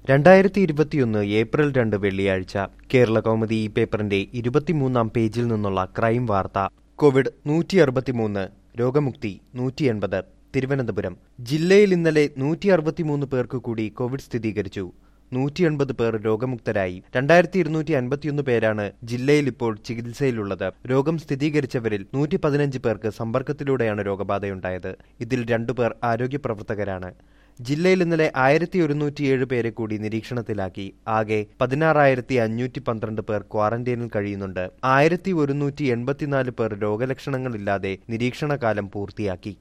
രണ്ടായിരത്തി ഇരുപത്തിയൊന്ന് ഏപ്രിൽ രണ്ട് വെള്ളിയാഴ്ച കേരള കൗമുദി ഈ പേപ്പറിന്റെ ഇരുപത്തിമൂന്നാം പേജിൽ നിന്നുള്ള ക്രൈം വാർത്ത കോവിഡ് നൂറ്റി അറുപത്തിമൂന്ന് രോഗമുക്തി നൂറ്റി എൺപത് തിരുവനന്തപുരം ജില്ലയിൽ ഇന്നലെ നൂറ്റി അറുപത്തിമൂന്ന് പേർക്ക് കൂടി കോവിഡ് സ്ഥിരീകരിച്ചു നൂറ്റി എൺപത് പേർ രോഗമുക്തരായി രണ്ടായിരത്തി ഇരുന്നൂറ്റി അൻപത്തിയൊന്ന് പേരാണ് ജില്ലയിൽ ഇപ്പോൾ ചികിത്സയിലുള്ളത് രോഗം സ്ഥിരീകരിച്ചവരിൽ നൂറ്റി പതിനഞ്ച് പേർക്ക് സമ്പർക്കത്തിലൂടെയാണ് രോഗബാധയുണ്ടായത് ഇതിൽ രണ്ടുപേർ ആരോഗ്യ പ്രവർത്തകരാണ് ജില്ലയിൽ ഇന്നലെ ആയിരത്തി ഒരുന്നൂറ്റിയേഴ് പേരെ കൂടി നിരീക്ഷണത്തിലാക്കി ആകെ പതിനാറായിരത്തി അഞ്ഞൂറ്റി പന്ത്രണ്ട് പേർ ക്വാറന്റൈനിൽ കഴിയുന്നുണ്ട് ആയിരത്തി ഒരുന്നൂറ്റി എൺപത്തിനാല് പേർ രോഗലക്ഷണങ്ങളില്ലാതെ നിരീക്ഷണകാലം പൂർത്തിയാക്കി